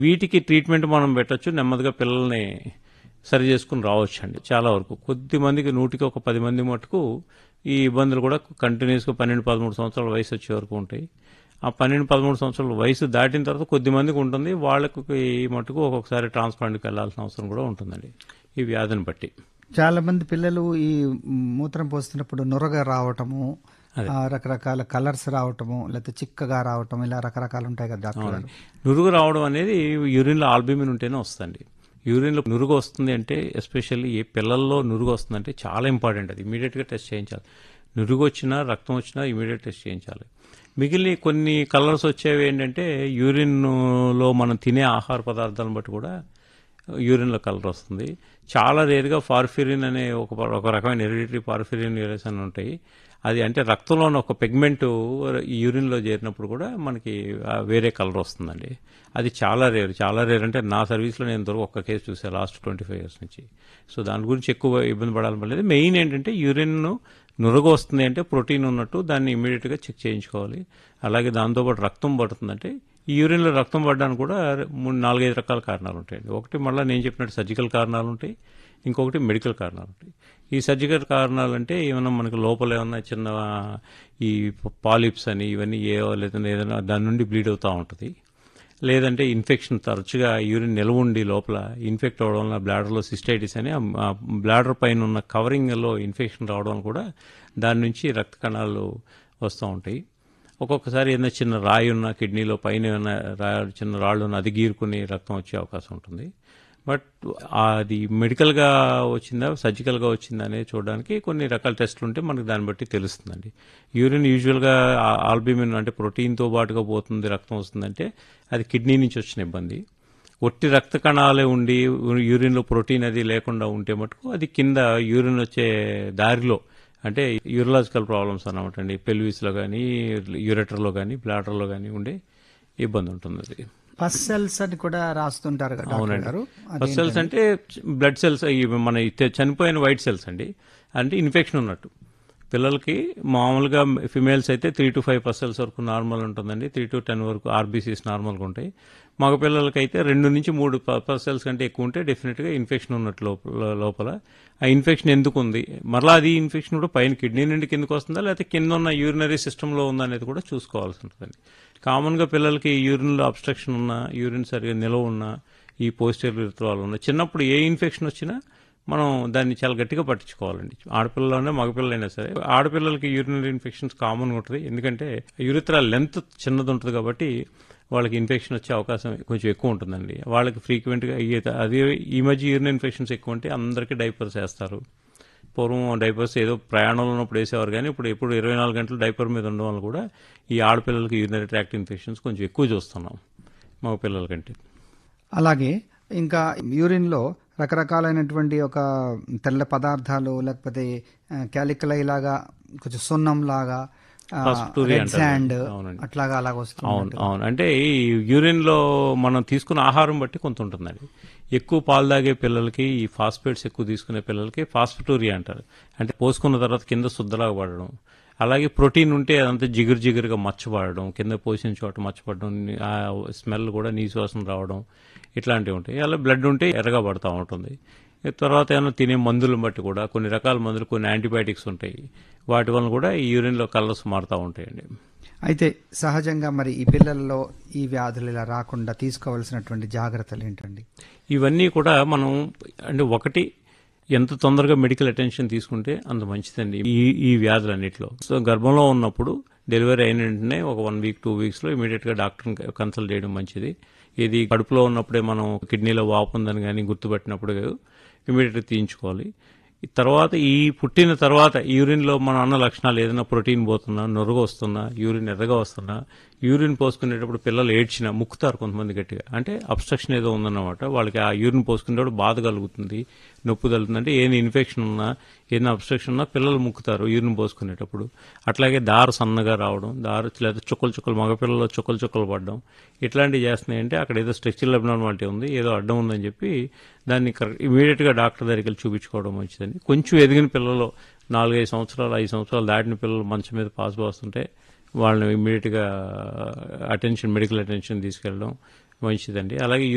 వీటికి ట్రీట్మెంట్ మనం పెట్టొచ్చు నెమ్మదిగా పిల్లల్ని సరి చేసుకుని రావచ్చు అండి చాలా వరకు కొద్ది మందికి నూటికి ఒక పది మంది మటుకు ఈ ఇబ్బందులు కూడా కంటిన్యూస్గా పన్నెండు పదమూడు సంవత్సరాల వయసు వచ్చే వరకు ఉంటాయి ఆ పన్నెండు పదమూడు సంవత్సరాల వయసు దాటిన తర్వాత కొద్ది మందికి ఉంటుంది వాళ్ళకు ఈ మటుకు ఒక్కొక్కసారి ట్రాన్స్ప్లాంట్కి వెళ్ళాల్సిన అవసరం కూడా ఉంటుందండి ఈ వ్యాధిని బట్టి చాలా మంది పిల్లలు ఈ మూత్రం పోస్తున్నప్పుడు నొరగ రావటము ఆ, రకరకాల కలర్స్ రావటము లేకపోతే చిక్కగా రావటం ఇలా రకరకాలు ఉంటాయి కదా డాక్టర్ గారు నురుగు రావడం అనేది యూరిన్లో ఆల్బిమిన్ ఉంటేనే వస్తుంది యూరిన్లో నురుగు వస్తుంది అంటే ఎస్పెషల్లీ ఏ పిల్లల్లో నురుగు వస్తుందంటే చాలా ఇంపార్టెంట్ అది ఇమీడియట్గా టెస్ట్ చేయించాలి నురుగు వచ్చినా రక్తం వచ్చినా ఇమీడియట్ టెస్ట్ చేయించాలి మిగిలిన కొన్ని కలర్స్ వచ్చేవి ఏంటంటే యూరిన్లో మనం తినే ఆహార పదార్థాలను బట్టి కూడా యూరిన్లో కలర్ వస్తుంది చాలా రేరుగా ఫార్ఫిరిన్ అనే ఒక ఒక రకమైన హెరిడిటరీ ఫార్ఫిరిన్ యూరస్ అని ఉంటాయి అది అంటే రక్తంలో ఉన్న ఒక పిగ్మెంట్ యూరిన్లో చేరినప్పుడు కూడా మనకి ఆ వేరే కలర్ వస్తుందండి అది చాలా రేరు చాలా రేర్ అంటే నా సర్వీస్లో నేను దొరకు ఒక్క కేసు చూసాను లాస్ట్ ట్వంటీ ఫైవ్ ఇయర్స్ నుంచి సో దాని గురించి ఎక్కువ ఇబ్బంది పడాలని పడలేదు మెయిన్ ఏంటంటే యూరిన్ నురగ వస్తుంది అంటే ప్రోటీన్ ఉన్నట్టు దాన్ని ఇమీడియట్గా చెక్ చేయించుకోవాలి అలాగే దాంతోపాటు రక్తం పడుతుందంటే ఈ యూరిన్లో రక్తం పడడానికి కూడా మూడు నాలుగైదు రకాల కారణాలు ఉంటాయండి ఒకటి మళ్ళీ నేను చెప్పినట్టు సర్జికల్ కారణాలు ఉంటాయి ఇంకొకటి మెడికల్ కారణాలు ఉంటాయి ఈ సర్జికల్ కారణాలు అంటే ఏమైనా మనకి లోపల ఏమన్నా చిన్న ఈ పాలిప్స్ అని ఇవన్నీ ఏ లేదంటే ఏదైనా దాని నుండి బ్లీడ్ అవుతూ ఉంటుంది లేదంటే ఇన్ఫెక్షన్ తరచుగా యూరిన్ నిల్వ ఉండి లోపల ఇన్ఫెక్ట్ అవడం వల్ల బ్లాడర్లో సిస్టైటిస్ అని ఆ బ్లాడర్ పైన ఉన్న కవరింగ్లో ఇన్ఫెక్షన్ రావడం కూడా దాని నుంచి రక్త కణాలు వస్తూ ఉంటాయి ఒక్కొక్కసారి ఏదైనా చిన్న రాయి ఉన్న కిడ్నీలో పైన ఏమైనా రా- చిన్న రాళ్ళు ఉన్న అది గీరుకుని రక్తం వచ్చే అవకాశం ఉంటుంది బట్ అది మెడికల్గా వచ్చిందా సర్జికల్గా వచ్చిందా అనేది చూడడానికి కొన్ని రకాల టెస్టులు ఉంటే మనకి దాన్ని బట్టి తెలుస్తుందండి యూరిన్ యూజువల్గా ఆల్బిమిన్ అంటే ప్రోటీన్తో పాటుగా పోతుంది రక్తం వస్తుందంటే అది కిడ్నీ నుంచి వచ్చిన ఇబ్బంది ఒట్టి రక్త కణాలే ఉండి యూరిన్లో ప్రోటీన్ అది లేకుండా ఉంటే మటుకు అది కింద యూరిన్ వచ్చే దారిలో అంటే యూరలాజికల్ ప్రాబ్లమ్స్ అన్నమాట అండి పెల్విస్లో కానీ యూరెటర్లో కానీ బ్లాడర్లో కానీ ఉండే ఇబ్బంది ఉంటుంది అది పస్ సెల్స్ అని కూడా రాస్తుంటారు కదా డాక్టర్ గారు ఫస్ట్ సెల్స్ అంటే బ్లడ్ సెల్స్ ఇవి మన ఇతే చనిపోయిన వైట్ సెల్స్ అండి అంటే ఇన్ఫెక్షన్ ఉన్నట్టు పిల్లలకి మామూలుగా ఫిమేల్స్ అయితే త్రీ టు ఫైవ్ పర్సెల్స్ వరకు నార్మల్ ఉంటుందండి త్రీ టు టెన్ వరకు ఆర్బీసీస్ నార్మల్గా ఉంటాయి మగ పిల్లలకి అయితే రెండు నుంచి మూడు పర్సెల్స్ కంటే ఎక్కువ ఉంటే డెఫినెట్గా ఇన్ఫెక్షన్ ఉన్నట్టు లోపల లోపల ఆ ఇన్ఫెక్షన్ ఎందుకు ఉంది మరలా అది ఇన్ఫెక్షన్ కూడా పైన కిడ్నీ నుండి కిందకు వస్తుందా లేకపోతే కింద ఉన్న యూరినరీ సిస్టంలో ఉందా అనేది కూడా చూసుకోవాల్సి ఉంటుందండి కామన్గా పిల్లలకి యూరిన్లో అబ్స్ట్రక్షన్ ఉన్నా యూరిన్ సరిగా నిలవ ఉన్నా ఈ పోస్టర్ ఋతువాలు ఉన్నా చిన్నప్పుడు ఏ ఇన్ఫెక్షన్ వచ్చినా మనం దాన్ని చాలా గట్టిగా పట్టించుకోవాలండి ఆడపిల్లలోనే మగపిల్లలైనా సరే ఆడపిల్లలకి యూరినరీ ఇన్ఫెక్షన్స్ కామన్గా ఉంటుంది ఎందుకంటే యూరిత్రా లెంత్ చిన్నది ఉంటుంది కాబట్టి వాళ్ళకి ఇన్ఫెక్షన్ వచ్చే అవకాశం కొంచెం ఎక్కువ ఉంటుందండి వాళ్ళకి ఫ్రీక్వెంట్గా అదే ఈ మధ్య యూరిన్ ఇన్ఫెక్షన్స్ ఎక్కువ ఉంటే అందరికీ డైపర్స్ వేస్తారు పూర్వం డైపర్స్ ఏదో ప్రయాణంలో ఉన్నప్పుడు వేసేవారు కానీ ఇప్పుడు ఎప్పుడు ఇరవై నాలుగు గంటలు డైపర్ మీద ఉండడం వల్ల కూడా ఈ ఆడపిల్లలకి యూరినరీ ట్రాక్ట్ ఇన్ఫెక్షన్స్ కొంచెం ఎక్కువ చూస్తున్నాం మగ పిల్లల కంటే అలాగే ఇంకా యూరిన్ లో రకరకాలైనటువంటి ఒక తెల్ల పదార్థాలు లేకపోతే క్యాలికలై లాగా కొంచెం సున్నం లాగా Phosphoria రెడ్ అంటారు. శాండ్ అవునండి. అట్లాగా అలాగ వస్తుంది అవును అవును అంటే ఈ యూరిన్లో మనం తీసుకున్న ఆహారం బట్టి కొంత ఉంటుందండి ఎక్కువ పాలు తాగే పిల్లలకి ఈ ఫాస్ఫేట్స్ ఎక్కువ తీసుకునే పిల్లలకి ఫాస్ఫటోరియా అంటారు అంటే పోసుకున్న తర్వాత కింద శుద్ధలాగా పడడం అలాగే ప్రోటీన్ ఉంటే అదంతా జిగురు జిగురుగా మచ్చపడడం కింద పోసిన చోట మచ్చపడడం ఆ స్మెల్ కూడా నీశ్వాసం రావడం ఇట్లాంటివి ఉంటాయి అలా బ్లడ్ ఉంటే ఎర్రగా పడుతూ ఉంటుంది తర్వాత ఏమైనా తినే మందులను బట్టి కూడా కొన్ని రకాల మందులు కొన్ని యాంటీబయాటిక్స్ ఉంటాయి వాటి వలన కూడా ఈ యూరిన్లో కలర్స్ మారుతూ ఉంటాయండి అయితే సహజంగా మరి ఈ పిల్లల్లో ఈ వ్యాధులు ఇలా రాకుండా తీసుకోవాల్సినటువంటి జాగ్రత్తలు ఏంటండి ఇవన్నీ కూడా మనం అంటే ఒకటి ఎంత తొందరగా మెడికల్ అటెన్షన్ తీసుకుంటే అంత మంచిదండి ఈ ఈ వ్యాధులన్నిటిలో సో గర్భంలో ఉన్నప్పుడు డెలివరీ అయిన వెంటనే ఒక వన్ వీక్ టూ వీక్స్లో ఇమీడియట్గా డాక్టర్ని కన్సల్ట్ చేయడం మంచిది ఇది కడుపులో ఉన్నప్పుడే మనం కిడ్నీలో వాపు ఉందని కానీ గుర్తుపెట్టినప్పుడు ఇమీడియట్గా తీయించుకోవాలి ఈ తర్వాత ఈ పుట్టిన తర్వాత యూరిన్లో మన అన్న లక్షణాలు ఏదైనా ప్రోటీన్ పోతున్నా నొరగ వస్తున్నా యూరిన్ ఎర్రగా వస్తున్నా యూరిన్ పోసుకునేటప్పుడు పిల్లలు ఏడ్చినా ముక్కుతారు కొంతమంది గట్టిగా అంటే అబ్స్ట్రక్షన్ ఏదో ఉందన్నమాట వాళ్ళకి ఆ యూరిన్ పోసుకునేటప్పుడు బాధ కలుగుతుంది నొప్పి తగులుతుంది అంటే ఏదైనా ఇన్ఫెక్షన్ ఉన్నా ఏదైనా అబ్స్ట్రక్షన్ ఉన్నా పిల్లలు ముక్కుతారు యూరిన్ పోసుకునేటప్పుడు అట్లాగే దారు సన్నగా రావడం దారు లేదా చుక్కలు చుక్కలు మగపిల్లలు చుక్కలు చుక్కలు పడడం ఇట్లాంటివి చేస్తున్నాయంటే అక్కడ ఏదో స్ట్రక్చరల్ అబ్నార్మాలిటీ ఉంది ఏదో అడ్డం ఉందని చెప్పి దాన్ని ఇమీడియట్గా డాక్టర్ దగ్గరికి వెళ్ళి చూపించుకోవడం మంచిదండి కొంచెం ఎదిగిన పిల్లలు నాలుగైదు సంవత్సరాలు ఐదు సంవత్సరాలు దాటిన పిల్లలు మంచం మీద పాస్ పోస్తుంటే వాళ్ళని ఇమీడియట్గా అటెన్షన్ మెడికల్ అటెన్షన్ తీసుకెళ్ళడం మంచిదండి అలాగే